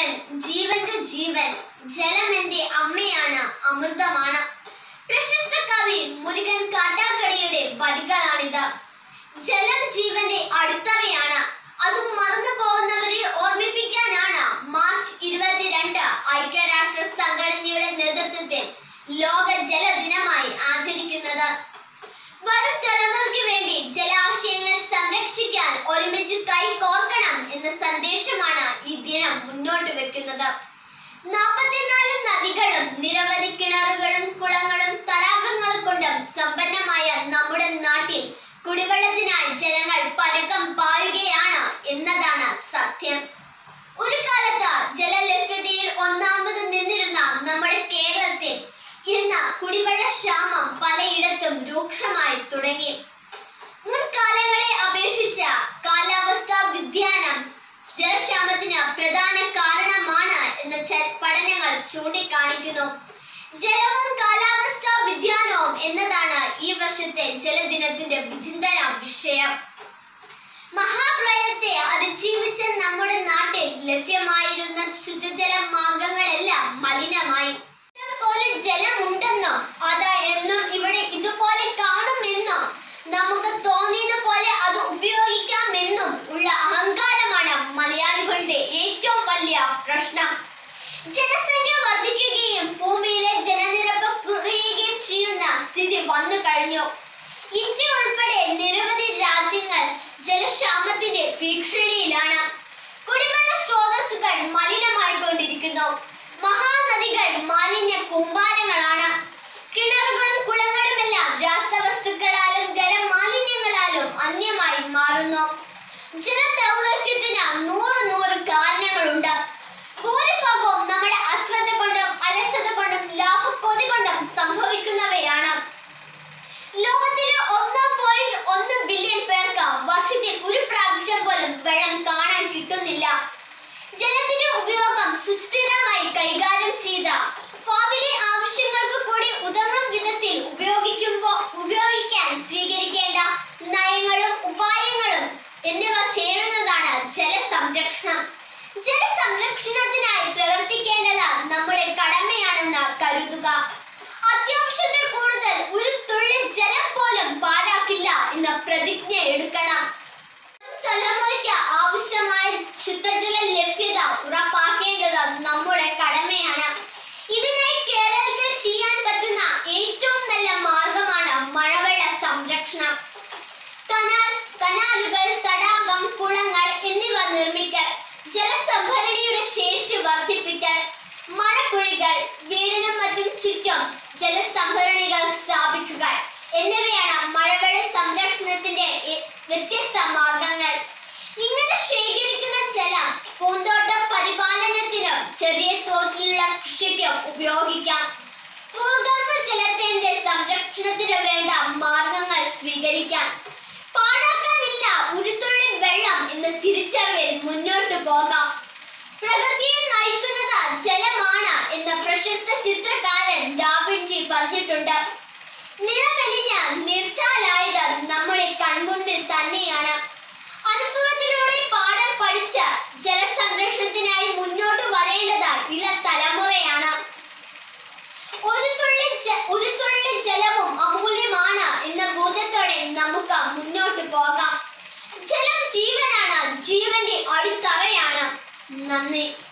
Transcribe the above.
ജീവൻ ജീവന്റെ ജീവൻ ജലം എന്റെ അമ്മയാണ് അമൃതമാണ് പ്രശസ്ത കവി മുരുകൻ കാട്ടാക്കടയുടെ വരികളാണിത് ജലം ജീവന്റെ അടിത്തറയാണ് അതും മറന്നു പോകുന്നവരെ ഓർമ്മിപ്പിക്കാനാണ് മാർച്ച് ഇരുപത്തിരണ്ട് ഐക്യരാഷ്ട്ര സംഘടനയുടെ നേതൃത്വത്തിൽ ലോക ജലദിനമായി ആചരിക്കുന്നത് വരും തലമുറയ്ക്ക് വേണ്ടി ജലാശയങ്ങൾ സംരക്ഷിക്കാൻ ഒരുമിച്ച് കൈകോർക്കണം എന്ന സന്ദേശമാണ് ഈ ദിനം മുന്നോട്ട് വെക്കുന്നത് നാൽപ്പത്തിനാല് നദികളും നിരവധി കിണറുകളും കുളങ്ങളും തടാകങ്ങളും കൊണ്ടും സമ്പന്നമായ നമ്മുടെ നാട്ടിൽ കുടിവെള്ളത്തിനായി ജനങ്ങൾ പരക്കം പായുകയാണ് എന്നതാണ് സത്യം ഒരു കാലത്ത് ജലലഭ്യതയിൽ ഒന്നാമത് നിന്നിരുന്ന നമ്മുടെ കേരളത്തിൽ ഇന്ന് കുടിവെള്ള ക്ഷാമം പലയിടത്തും രൂക്ഷമായി തുടങ്ങി മുൻകാലങ്ങളെ അപേക്ഷിച്ച് കാലാവസ്ഥാ വ്യതിയാനം ജലക്ഷാമത്തിന് പ്രധാന കാരണമാണ് എന്ന് ചെ- പഠനങ്ങൾ ചൂണ്ടിക്കാണിക്കുന്നു ജലവും കാലാവസ്ഥാ വ്യതിയാനവും എന്നതാണ് ഈ വർഷത്തെ ജലദിനത്തിന്റെ വിചിന്തന വിഷയം മഹാപ്രളയത്തെ അതിജീവിച്ച നമ്മുടെ നാട്ടിൽ ലഭ്യമായിരുന്ന ശുദ്ധജല മാർഗങ്ങളെല്ലാം മലിനമായി പോലെ ജലമുണ്ടെന്നോ അത് എന്നും ഇവിടെ ഇതുപോലെ കാണുമെന്നോ നമുക്ക് തോന്നിയത് പോലെ അത് ഉപയോഗിക്കാമെന്നും ഉള്ള അഹങ്കാരമാണ് മലയാളികളുടെ ഏറ്റവും വലിയ പ്രശ്നം ജനസംഖ്യ വർദ്ധിക്കുകയും ഭൂമിയിലെ ജനനിരപ്പ് കുറയുകയും ചെയ്യുന്ന സ്ഥിതി വന്നു കഴിഞ്ഞു ഇന്ത്യ ഉൾപ്പെടെ നിരവധി രാജ്യങ്ങൾ ജലക്ഷാമത്തിന്റെ ഭീഷണിയിലാണ് കുടിവെള്ള സ്രോതസ്സുകൾ മലിനമായിക്കൊണ്ടിരിക്കുന്നു മഹാനദികൾ മാലിന്യ കൂമ്പാരങ്ങളാണ് കിണറുകളും കുളങ്ങളുമെല്ലാം രാസവസ്തുക്കളാലും ഖരമാലിന്യങ്ങളാലും അന്യമായി മാറുന്നു ജലദൗർലഭ്യത്തിന് നൂറ് നൂറ് കാരണങ്ങളുണ്ട് ഭൂരിഭാഗവും നമ്മുടെ അശ്രദ്ധ കൊണ്ടും അലസത കൊണ്ടും ലാഭക്കൊതി കൊണ്ടും സംഭവിക്കുന്നവയാണ് ലോകത്തിലെ ഒന്ന് പോയിന്റ് ഒന്ന് ബില്യൺ പേർക്ക് വർഷത്തിൽ ഒരു പ്രാവശ്യം പോലും വെള്ളം കാണാൻ കിട്ടുന്നില്ല ജലത്തിന്റെ ഉപയോഗം സുസ്ഥിരമായി കൈകാര്യം ചെയ്ത ഭാവിയിലെ ആവശ്യങ്ങൾക്ക് കൂടി ഉതകും വിധത്തിൽ ഉപയോഗിക്കുമ്പോൾ ഉപയോഗിക്കാൻ സ്വീകരിക്കേണ്ട നയങ്ങളും ഉപായങ്ങളും എന്നിവ ചേരുന്നതാണ് ജലസംരക്ഷണം ജലസംരക്ഷണത്തിനായി പ്രവർത്തിക്കേണ്ടത് നമ്മുടെ കടമയാണെന്ന് കരുതുക അത്യാവശ്യത്തിൽ കൂടുതൽ ഒരു തുള്ളി ജലം പോലും പാഴാക്കില്ല എന്ന പ്രതിജ്ഞ എടുക്കണം തലമുറയ്ക്ക് ആവശ്യമായ ശുദ്ധജല ലഭ്യത ഉറപ്പാക്കേണ്ടത് നമ്മുടെ കടമയാണ് ഇതിനായി കേരളത്തിൽ ചെയ്യാൻ പറ്റുന്ന ഏറ്റവും നല്ല മാർഗമാണ് മഴവെള്ള സംരക്ഷണം കനാൽ കനാലുകൾ തടാകം കുളങ്ങൾ എന്നിവ നിർമ്മിക്കൽ ജലസംഭരണിയുടെ ശേഷി വർദ്ധിപ്പിക്കൽ മഴക്കുഴികൾ വീടിനും മറ്റും ചുറ്റും ജലസംഭരണികൾ സ്ഥാപിക്കുക എന്നിവയാണ് മഴവെള്ള സംരക്ഷണത്തിന്റെ എ- വ്യത്യസ്ത മാർഗങ്ങൾ ഇങ്ങനെ ശേഖരിക്കുന്ന ജലം പൂന്തോട്ട പരിപാലനത്തിനും ചെറിയ തോതിലുള്ള കൃഷിക്കും ഉപയോഗിക്കാം ഭൂഗർഭ ജലത്തിന്റെ സംരക്ഷണത്തിന് വേണ്ട മാർഗങ്ങൾ സ്വീകരിക്കാം പാഴാക്കാനില്ല ഒരു തുള്ളി വെള്ളം എന്ന തിരിച്ചറിവിൽ മുന്നോട്ട് പോകാം പ്രകൃതിയെ നയിക്കുന്നത് ജലമാണ് എന്ന പ്രശസ്ത ചിത്രകാരൻ ഡാവിഞ്ചി പറഞ്ഞിട്ടുണ്ട് നിലമെലിഞ്ഞ് നീർച്ചാലായത് നമ്മുടെ കൺമുന്നിൽ തന്നെയാണ് അനുഭവത്തിലൂടെ പാഠം പഠിച്ച് ജലസംരക്ഷണത്തിനായി മുന്നോട്ട് വരേണ്ടത് ഇള തലമുറയാണ് ഒരു തുള്ളി ജ- ഒരു തുള്ളി ജലവും അമൂല്യമാണ് എന്ന ബോധത്തോടെ നമുക്ക് മുന്നോട്ട് പോകാം ജലം ജീവനാണ് ജീവന്റെ അടിത്തറയാണ് നന്ദി